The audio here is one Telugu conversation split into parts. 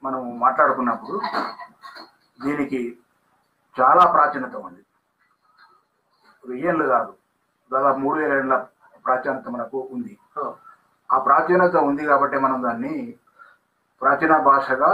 మనం మాట్లాడుకున్నప్పుడు దీనికి చాలా ప్రాచీనత ఉంది వెయ్యేళ్ళు కాదు దాదాపు మూడు వేల ఏళ్ళ ప్రాచీనత మనకు ఉంది ఓ, ఆ ప్రాచీనత ఉంది కాబట్టి మనం దాన్ని ప్రాచీన భాషగా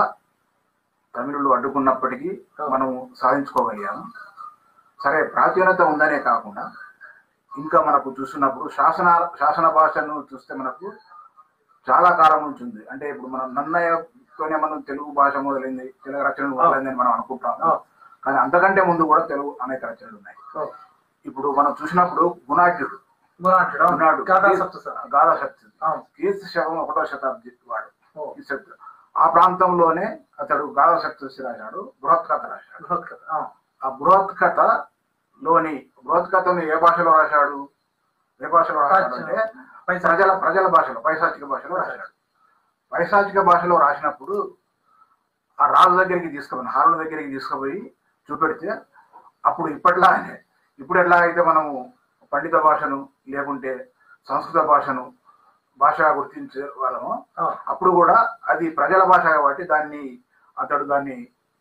తమిళులు అడ్డుకున్నప్పటికీ మనం సాధించుకోగలిగాము సరే ప్రాచీనత ఉందనే కాకుండా ఇంకా మనకు చూస్తున్నప్పుడు శాసన శాసన భాషను చూస్తే మనకు చాలా కాలం నుంచి ఉంది అంటే ఇప్పుడు మనం నన్నయ్యతోనే మనం తెలుగు భాష మొదలైంది తెలుగు రచనలు మొదలైందని మనం అనుకుంటాము ఆ. కానీ అంతకంటే ముందు కూడా తెలుగు అనేక రచనలు ఉన్నాయి ఓ. ఇప్పుడు మనం చూసినప్పుడు గుణాఢ్యుడు గుణాఢ్యుడు, అవును. గుణాఢ్యుడు గాథా సప్తశ. గాథా శక్తి అవును. కీర్తి శకం ఒకటో శతాబ్ది వాడు ఓ, ఈ శక్తి ఆ ప్రాంతంలోనే అతడు గాథా శక్తి రాశాడు బృహత్ కథ రాశాడు బృహత్ కథ. అవును. ఆ బృహత్ కథలోని బృహత్ కథను ఏ భాషలో రాశాడు ఏ భాషలో రాశాడు అంటే పైసా. ప్రజల ప్రజల భాషలో పైశాచిక భాషలో రాశాడు పైశాచిక భాషలో రాసినప్పుడు ఆ రాజు దగ్గరికి తీసుకుపోయి హారుల దగ్గరికి తీసుకుపోయి చూపెడితే అప్పుడు ఇప్పట్లానే ఇప్పుడు ఎట్లా అయితే మనము పండిత భాషను లేకుంటే సంస్కృత భాషను భాషగా గుర్తించే వాళ్ళము అవును. అప్పుడు కూడా అది ప్రజల భాష కాబట్టి దాన్ని అతడు దాన్ని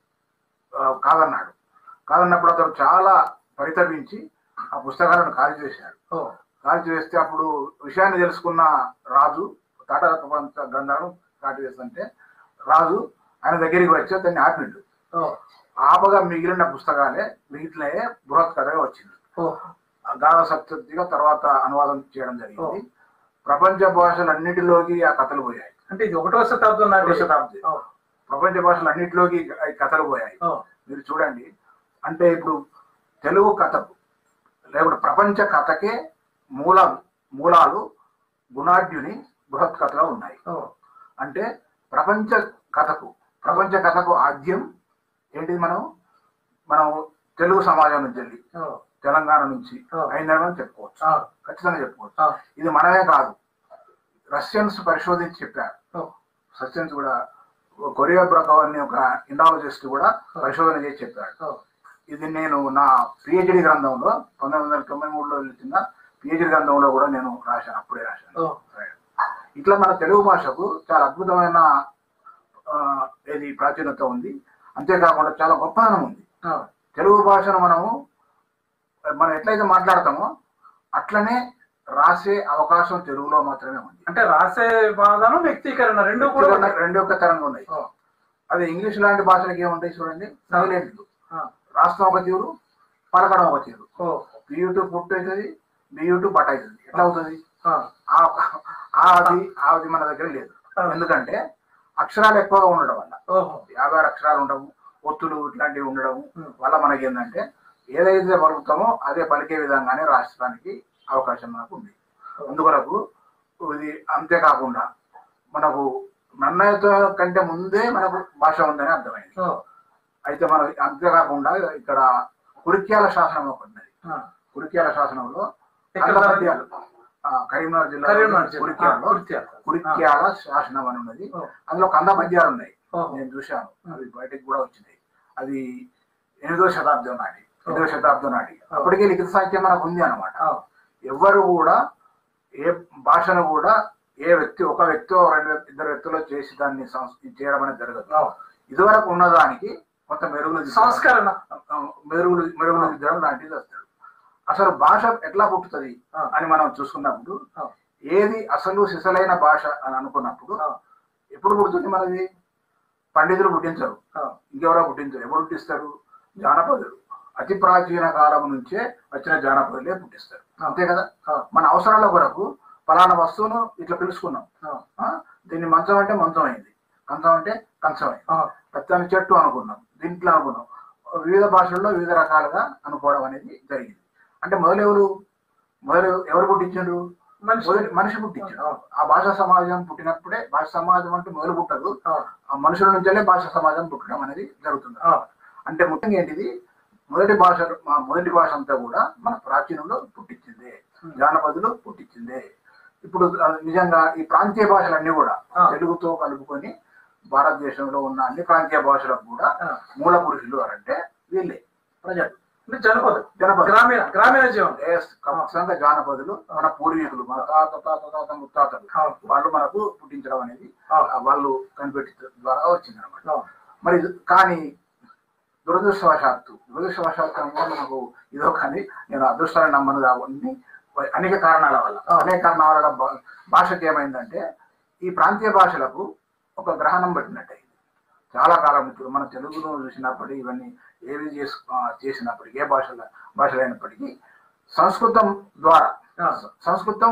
ఆ, కాదన్నాడు కాదన్నప్పుడు అతడు చాలా పరితపించి ఆ పుస్తకాలను ఖాళీ చేశాడు ఓ, కాల్చి వేస్తే అప్పుడు విషయాన్ని తెలుసుకున్న రాజు టాటా ప్రపంచ గ్రంథాలను కాల్చి వేస్తుంటే రాజు ఆయన దగ్గరికి వచ్చి అతన్ని ఆపిండు ఓ, ఆపగా మిగిలిన పుస్తకాలే మిగిలిన బృహత్ కథగా వచ్చింది ఓ, గాథ సప్తతిగా తర్వాత అనువాదం చేయడం జరిగింది ప్రపంచ భాషలన్నిటిలోకి ఆ కథలు పోయాయి అంటే ఇది ఒకటో శతాబ్దం నాటి ఒకటో శతాబ్ది. ఓ, ప్రపంచ భాషలన్నిటిలోకి ఈ కథలు పోయాయి ఓ, మీరు చూడండి అంటే ఇప్పుడు తెలుగు కథకు లేకుంటే ప్రపంచ కథకే మూల మూలాలు గుణాఢ్యుని బృహత్ కథలో ఉన్నాయి ఓ, అంటే ప్రపంచ కథకు ప్రపంచ కథకు ఆద్యం ఏంటిది మనం మనం తెలుగు సమాజం నుంచి వెళ్ళి ఓ, తెలంగాణ నుంచి ఆ. అయిందని చెప్పుకోవచ్చు ఆ, ఖచ్చితంగా చెప్పుకోవచ్చు ఆ, ఇది మనమే కాదు రష్యన్స్ పరిశోధించి చెప్పారు ఓ, రష్యన్స్ కూడా కొరియా బ్రకవ్ అని ఒక ఇండాలజిస్ట్ కూడా పరిశోధన చేసి చెప్పాడు ఓ, ఇది నేను నా పిహెచ్డి గ్రంథంలో పంతొమ్మిది వందల తొంభై మూడులో వచ్చిన పిహెచ్డి గ్రంథంలో కూడా నేను రాశాను అప్పుడే రాశాను ఓ, ఇట్లా మన తెలుగు భాషకు చాలా అద్భుతమైన ఆ, ఏది ప్రాచీనత ఉంది అంతేకాకుండా చాలా గొప్పదనం ఉంది ఆ, తెలుగు భాషను మనము మనం ఎట్లయితే మాట్లాడతామో అట్లనే రాసే అవకాశం తెలుగులో మాత్రమే ఉంది అంటే రాసే వాదనం వ్యక్తీకరణ రెండు కూడా ఉన్నాయి. రెండు యొక్క తరంగా ఉన్నాయి ఓ, అదే ఇంగ్లీష్ లాంటి భాషలకి ఏముంటాయి చూడండి సైలెంట్లు ఆ, రాష్ట్రం ఒక తీరు పలకడం ఒక తీరు ఓ, బియ్యూటు పుట్టు అవుతుంది బియ్యూటు బట్ట అవుతుంది ఎట్లా అవుతుంది ఆ, ఆ- ఆ అది అది మన దగ్గర లేదు ఎందుకంటే అక్షరాలు ఎక్కువగా ఉండడం వల్ల ఓహో, యాభై ఆరు అక్షరాలు ఉండవు ఒత్తులు ఇట్లాంటివి ఉండడం Hmm. వల్ల మనకి ఏంటంటే ఏదైతే పలుకుతామో అదే పలికే విధంగానే రాష్ట్రానికి అవకాశం మనకు ఉంది అందుకొరకు ఇది అంతేకాకుండా మనకు నన్నయ్యతో కంటే ముందే మనకు భాష ఉందని అర్థమైంది ఓ, అయితే మనం అంతేకాకుండా ఇక్కడ కురిక్యాల శాసనం ఒకటి ఉన్నది ఆ, కురిక్యాల శాసనంలో ఎక్కడ కంద పద్యాలు ఆ, కరీంనగర్ జిల్లా కరీంనగర్ జిల్లా. కురిక్యాలలో ఆ, కురిక్యాల. కురిక్యాల శాసనం అని ఉన్నది ఓ, అందులో కంద పద్యాలు ఉన్నాయి ఓహో, నేను చూశాను అవి బయటకు కూడా వచ్చినాయి అది ఎనిమిదో శతాబ్దం నాటి ఎనిమిదో శతాబ్దం నాటి అప్పటికే లిఖిత సాహిత్యం మనకు ఉంది అనమాట ఆ, ఎవ్వరు కూడా ఏ భాషను కూడా ఏ వ్యక్తి ఒక వ్యక్తి రెండు వ్యక్తి- ఇద్దరు వ్యక్తులు చేసి దాన్ని సంస్- చేయడం అనేది జరగదు ఆ, ఇదివరకు ఉన్నదానికి కొంత మెరుగులు దిద్దడం, సంస్కరణ ఆ, మెరుగులు మెరుగులు దిద్దడం లాంటిది వస్తాడు అసలు భాష ఎట్లా పుట్టుతుంది ఆ. అని మనం చూసుకున్నప్పుడు ఆ, ఏది అసలు సిసలైన భాష అని అనుకున్నప్పుడు ఆ, ఎప్పుడు పుడుతుంది మనది పండితులు పుట్టించరు ఆ, ఇంకెవరో పుట్టించరు ఎవరు పుట్టిస్తారు జానపదులు అతి ప్రాచీన కాలం నుంచే వచ్చిన జానపదులే పుట్టిస్తారు అంతే కదా ఆ, మన అవసరాల కొరకు ఫలానా వస్తువును ఇట్లా పిలుచుకున్నాం ఆ, ఆ? దీన్ని మంచం అంటే మంచం అయింది కంచం అంటే కంచం అయింది ఆ, పచ్చని చెట్టు అనుకున్నాం దీంట్లో అనుకున్నాం వివిధ భాషల్లో వివిధ రకాలుగా అనుకోవడం అనేది జరిగింది అంటే మొదలు ఎవరు మొదలు ఎవరు పుట్టించారు మనిషి మొదటి మనిషి పుట్టించాడు ఆ భాషా సమాజం పుట్టినప్పుడే భాష సమాజం అంటే మొదలు పుట్టదు ఆ, ఆ మనుషుల నుంచే భాష సమాజం పుట్టడం అనేది జరుగుతుంది ఆ, అంటే ముఖ్యంగా ఏంటిది మొదటి భాష మా మొదటి భాష అంతా కూడా మన ప్రాచీనంలో పుట్టించిందే జానపదులు పుట్టించిందే ఇప్పుడు ఆ, నిజంగా ఈ ప్రాంతీయ భాషలన్నీ కూడా ఆ. తెలుగుతో కలుపుకొని భారతదేశంలో ఉన్న అన్ని ప్రాంతీయ భాషలకు కూడా ఆ, మూల పురుషులు అని అంటే వీళ్ళే ప్రజలు అంటే జనపదం జనపదం గ్రామీణ గ్రామీణ జీవనం Yes, ఖచ్చితంగా జానపదులు మన పూర్వీకులు మన తాత తాత తాత ముత్తాతలు అవును. వాళ్ళు మనకు పుట్టించడం అనేది అవును. ఆ వాళ్ళు కనిపెట్టి ద్వారా వచ్చింది అనమాట అవును. మరి ఇది- కానీ దురదృష్టవశాత్తు దురదృష్టవశాత్తు ఏమో మనకు ఇదో కానీ నేను అదృష్టాన్ని నమ్మను కాబట్టి అనేక కారణాల వల్ల అనేక కారణాల వల్ల భా- భాషకి ఏమైందంటే ఈ ప్రాంతీయ భాషలకు ఒక గ్రహణం పట్టినట్టు అయింది చాలా కాలం ఇప్పుడు మన తెలుగును చూసినప్పటికీ ఇవన్నీ ఏవి చేసు ఆ, చేసినప్పటికీ ఏ భాషల భాషలైనప్పటికీ సంస్కృతం ద్వారా ఆ. సంస్కృతం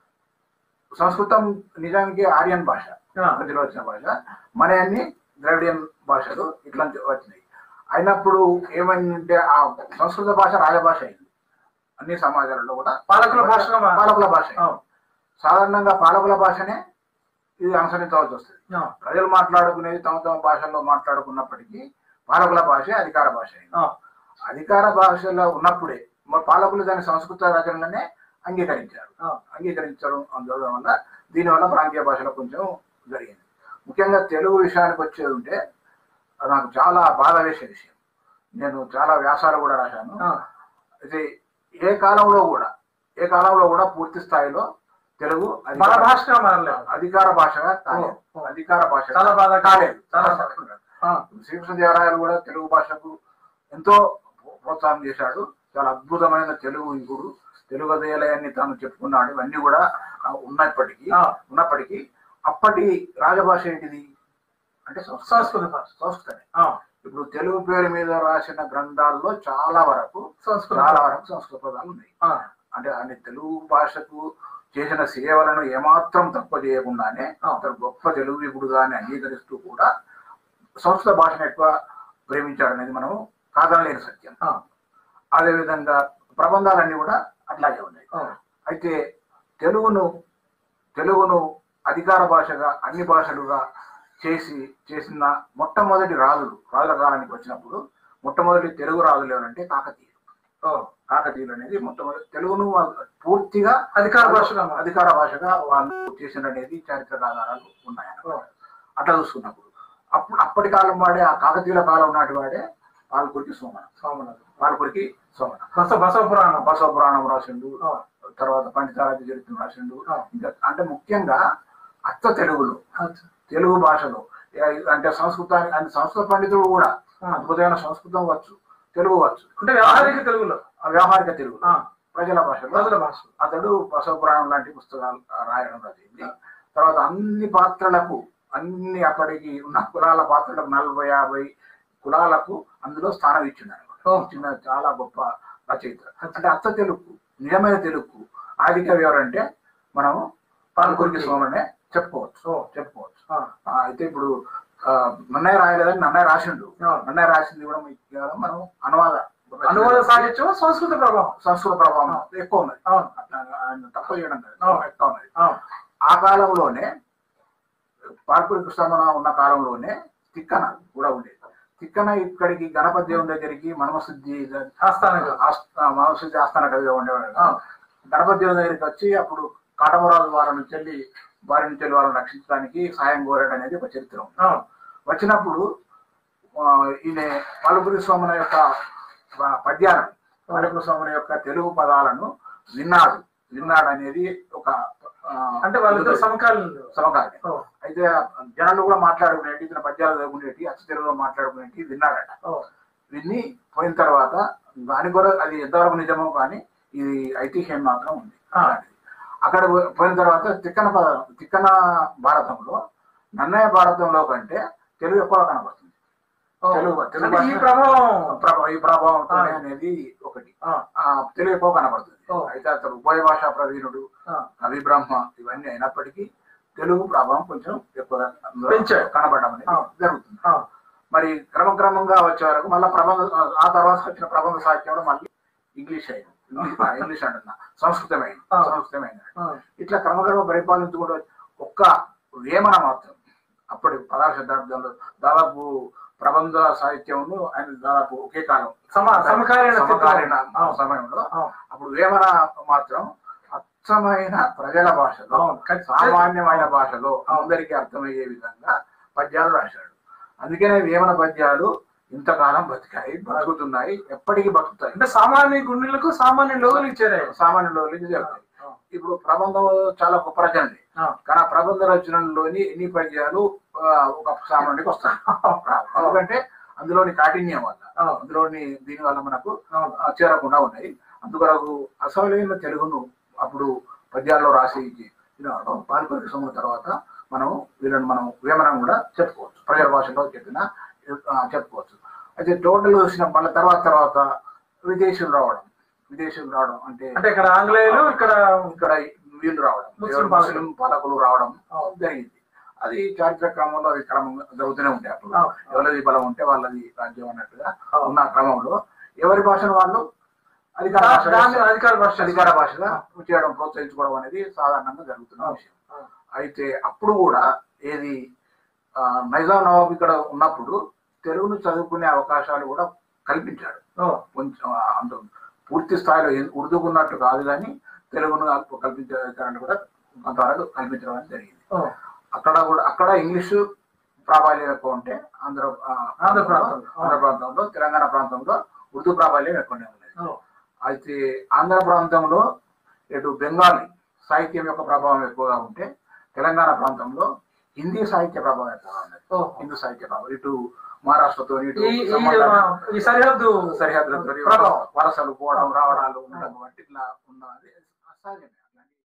సంస్కృతం నిజానికి ఆర్యన్ భాష ఆ. మధ్యలో వచ్చిన భాష మన అన్ని ద్రవిడియన్ భాషలు ఇట్లాంటి వచ్చినాయి అయినప్పుడు ఏమైందంటే ఆ సంస్కృత భాష రాజభాష అయింది అన్ని సమాజాలలో కూడా పాలకుల భాషగా మా- పాలకుల భాష అయింది. అవును. సాధారణంగా పాలకుల భాషనే ఇది అనుసరించవలసి వస్తుంది అవును. ప్రజలు మాట్లాడుకునేది తమ తమ భాషల్లో మాట్లాడుకున్నప్పటికీ పాలకుల భాష అధికార భాష అయింది అవును. అధికార భాషలో ఉన్నప్పుడే మరి పాలకులు దాని సంస్కృత రచనలనే అంగీకరించారు అవును. అంగీకరించడం జరగడం వల్ల దీనివల్ల ప్రాంతీయ భాషలో కొంచెం జరిగింది ముఖ్యంగా తెలుగు విషయానికి వచ్చేది ఉంటే అది నాకు చాలా బాధ వేసే విషయం నేను చాలా వ్యాసాలు కూడా రాశాను ఆ. అయితే ఏ కాలంలో కూడా ఏ కాలంలో కూడా పూర్తి స్థాయిలో తెలుగు మన అధికార- భాషగా మారలేదు అధికార భాషగా కాలేదు ఓ, ఓ. అధికార భాష చాలా బాధ కాలేదు చాలా చాలా బాధ. ఆ. శ్రీకృష్ణదేవరాయలు కూడా తెలుగు భాషకు ఎంతో ప్రోత్సాహం చేశాడు చాలా అద్భుతమైన తెలుగు ఇంకుడు తెలుగు దేయాలయాన్ని తాను చెప్పుకున్నాడు ఇవన్నీ కూడా ఆ, ఉన్నప్పటికీ ఆ. ఉన్నప్పటికీ అప్పటి రాజభాష ఏంటిది అంటే సంస్కృతం. సంస్కృత భాష సంస్కృతమే ఆ. ఇప్పుడు తెలుగు పేరు మీద రాసిన గ్రంథాల్లో చాలా వరకు సంస్కృత చాలా వరకు సంస్కృత పదాలు ఉన్నాయి ఆ. అంటే ఆయన తెలుగు భాషకు చేసిన సేవలను ఏమాత్రం తక్కువ చేయకుండానే అతను గొప్ప తెలుగు విపుడుగానే అంగీకరిస్తూ కూడా సంస్కృత భాషను ఎక్కువ ప్రేమించాడనేది మనం కాదనలేని సత్యం ఆ. అదేవిధంగా ప్రబంధాలన్నీ కూడా అట్లాగే ఉన్నాయి ఆ. అయితే తెలుగును తెలుగును అధికార భాషగా అన్ని భాషలుగా చేసి చేసిన మొట్టమొదటి రాజులు రాజుల కాలానికి వచ్చినప్పుడు మొట్టమొదటి తెలుగు రాజులు ఎవరంటే కాకతీయులు ఓ. కాకతీయులు అనేది మొట్టమొదటి తెలుగును పూర్తిగా అధికార భాషగా మారింది. అధికార భాషగా వాళ్ళు చేసిననేది చారిత్రక ఆధారాలు ఉన్నాయి ఓ. అట్లా చూసుకున్నప్పుడు అప్పుడు అప్పటి కాలం వాడే ఆ కాకతీయుల కాలం నాటి వాడే పాల్కొరికి సోమన సోమనాథ్. పాల్కొరికి సోమన బస బసవ పురాణం బసవ పురాణం రాసిండు ఆ. తర్వాత పండితారాధ్య చరిత్ర రాసిండు ఆ. ఇంకా అంటే ముఖ్యంగా అచ్చ తెలుగులో అచ్చా. తెలుగు భాషలో ఏ- అంటే సంస్కృతాన్ని అంటే సంస్కృత పండితుడు కూడా ఆ. అద్భుతమైన సంస్కృతం వచ్చు తెలుగు వచ్చు అంటే వ్యవహారిక తెలుగులో ఆ వ్యవహారిక తెలుగు ఆ. ప్రజల భాషలో ప్రజల భాష అతడు బసవ పురాణం లాంటి పుస్తకాలు రాయడం జరిగింది తర్వాత అన్ని పాత్రలకు అన్ని అప్పటికి ఉన్న కులాల పాత్రలకు నలభై యాభై కులాలకు అందులో స్థానం ఇచ్చింది ఓ. ఇచ్చిన చాలా గొప్ప రచయిత అంటే అచ్చ తెలుగు నిజమైన తెలుగు ఆదిక ఎవరంటే మనం పాల్గొరికి సోమనే చెప్పుకోవచ్చు ఓ. చెప్పుకోవచ్చు ఆ. ఆ, అయితే ఇప్పుడు ఆ, నన్నయ్య రాయలేదని నన్నయ్య రాసిండు ఆ. నన్నయ్య రాసింది కూడా మీకు కేవలం మనం అనువాద అనువాద సాహిత్యం సంస్కృత ప్రభావం సంస్కృత ప్రభావం ఎక్కువ ఉన్నది అవును అట్లా ఆయన తక్కువ చేయడం కాదు, అవును. ఎక్కువ ఉన్నది అవును ఆ కాలంలోనే పార్కుడి కృష్ణమన ఉన్న కాలంలోనే తిక్కన కూడా ఉండేది తిక్కన ఇక్కడికి గణపతి దేవుని దగ్గరికి మనమశుద్ధి ఆస్థానంగా ఆస్థ- మనమశుద్ధి ఆస్థాన కవిగా ఉండేవాడు ఆ. గణపతి దేవుని దగ్గరికి వచ్చి అప్పుడు కాటమరాజు వారి నుంచి వెళ్ళి వారి నుంచి వెళ్ళి వాళ్ళని రక్షించడానికి సాయం కోరాడు అనేది ఒక చరిత్ర ఉంది అవును వచ్చినప్పుడు ఆ, ఈయన పాలపురి స్వాముల యొక్క ఆ, పద్యాలను పాలపురి స్వాముల యొక్క తెలుగు పదాలను విన్నాడు విన్నాడు అనేది ఒక ఆ, అంటే వాళ్ళిద్దరు సమకాలీనులు సమకాలీన ఓ. అయితే జనాలు కూడా మాట్లాడుకునేటి ఇతర పద్యాలు చదువుకునేటి అచ్చ తెలుగులో మాట్లాడుకునేటి విన్నాడట ఓ. విని పోయిన తర్వాత దాని కూడా అది ఎంతవరకు నిజమో కానీ ఇది ఐతిహ్యం మాత్రం ఉంది ఆ. అలాంటిది. అక్కడ పో- పోయిన తర్వాత తిక్కన పద- తిక్కన భారతంలో నన్నయ్య భారతంలో కంటే తెలుగు ఎక్కువ కనబడుతుంది ఓ. తెలుగు తెలుగు అంటే ఈ భాష- ప్రభావం ప్రభావం ఈ ప్రభావం ఆ. అనేది ఒకటి ఆ. ఆ తెలుగు ఎక్కువ కనబడుతుంది ఓ. అయితే అతను ఉభయ భాషా ప్రవీణుడు ఆ. కవి బ్రహ్మ ఇవన్నీ అయినప్పటికీ తెలుగు ప్రభావం కొంచెం ఎక్కువ పెంచాడు. కనబడడం అనేది ఆ. జరుగుతుంది ఆ. మరి క్రమక్రమంగా వచ్చే వరకు మళ్ళీ ప్రబంధ ఆ తర్వాత వచ్చిన ప్రబంధ సాహిత్యంలో మళ్ళీ ఇంగ్లీష్ అయింది ఇంగ్లీష్ ఆ, ఇంగ్లీష్ అంటున్నా సంస్కృతమైంది ఆ. సంస్కృతమైంది ఆ. ఇట్లా క్రమక్రమ పరిపాలించుకుంటూ ఒక్క వేమన మాత్రం అప్పటి పదహారు శతాబ్దంలో దాదాపు ప్రబంధ సాహిత్యంలో ఆయన దాదాపు ఒకే కాలం సమ సమకాలీన సమకాలీన స్థితిలో. అవును. సమయంలో అవును. అప్పుడు వేమన మాత్రం అచ్చమైన ప్రజల భాషలో అవును. ఖచ్చితంగా. సామాన్యమైన భాషలో అందరికీ అర్థమయ్యే విధంగా పద్యాలు రాశాడు అందుకనే వేమన పద్యాలు ఇంతకాలం బతికాయి బతుకుతున్నాయి ఎప్పటికీ బతుకుతాయి అంటే సామాన్య గుండెలకు సామాన్య లోగులకు చేరాయి సామాన్య రోజులకి జరుగుతాయి ఇప్పుడు ప్రబంధం చాలా గొప్ప రచనది ఆ. కానీ ఆ ప్రబంధ రచనలోని ఎన్ని పద్యాలు ఆ, ఒక సామాన్యుడికి వస్తాయి ఎందుకంటే అందులోని కాఠిన్యం వల్ల ఆ. అందులోని దీని వల్ల మనకు అవును. ఆ, చేరకుండా ఉన్నాయి అందుకొరకు అసలైన తెలుగును అప్పుడు పద్యాల్లో రాసి తినడం పాల్పరి సొమ్ము తర్వాత మనం వీళ్ళని మనం వేమనం కూడా చెప్పుకోవచ్చు ప్రజల భాషలో చెప్పిన ఆ, చెప్పుకోవచ్చు అయితే టోటల్ చూసిన మళ్ళీ తర్వాత తర్వాత విదేశీయులు రావడం విదేశీయులు రావడం అంటే అంటే ఇక్కడ ఆంగ్లేయులు ఇక్కడ ఇక్కడ వీళ్ళు రావడం ముస్లిం ఎవరు ముస్లిం పాలకులు రావడం అవును. జరిగింది అది చారిత్రక క్రమంలో అవి క్రమంగా జరుగుతూనే ఉంటాయి అప్పుడు అవును. ఎవరిది బలం ఉంటే వాళ్ళది రాజ్యం అన్నట్టుగా అవును. ఉన్న క్రమంలో ఎవరి భాషను వాళ్ళు అధికార దా- భాషగా దాన్ని అధికార భాష అధికార భాషగా చేయడం ప్రోత్సహించుకోవడం అనేది సాధారణంగా జరుగుతున్న అవును. విషయం అయితే అప్పుడు కూడా ఏది ఆ, నైజాం నవాబ్ ఇక్కడ ఉన్నప్పుడు తెలుగును చదువుకునే అవకాశాలు కూడా కల్పించాడు ఓ, కొంచెం ఆ, అంత పూర్తి స్థాయిలో ఏ- ఉర్దూకున్నట్టు కాదు కానీ తెలుగును కల్పించాలని కూడా కొంతవరకు కల్పించడం అనేది జరిగింది ఓ, అక్కడ కూడా అక్కడ ఇంగ్లీషు ప్రాబల్యం ఎక్కువ ఉంటే ఆంధ్ర ఆ, ఆంధ్ర ప్రాంతంలో. ఆంధ్ర ప్రాంతంలో తెలంగాణ ప్రాంతంలో ఉర్దూ ప్రాబల్యం ఎక్కువనే ఉన్నది ఓ, అయితే ఆంధ్ర ప్రాంతంలో ఇటు బెంగాలీ సాహిత్యం యొక్క ప్రభావం ఎక్కువగా ఉంటే తెలంగాణ ప్రాంతంలో హిందీ సాహిత్య ప్రభావం ఎక్కువగా ఉన్నది ఓ. హిందూ సాహిత్య ప్రభావం ఇటు మహారాష్ట్రతో ఇటు ఈ- ఈ సంబంధాలు- ఈ సరిహద్దు సరిహద్దులతో ప్రభావం. వలసలు పోవడం రావడాలు ఉండడం బట్టి ఇట్లా ఉన్నది సహజమే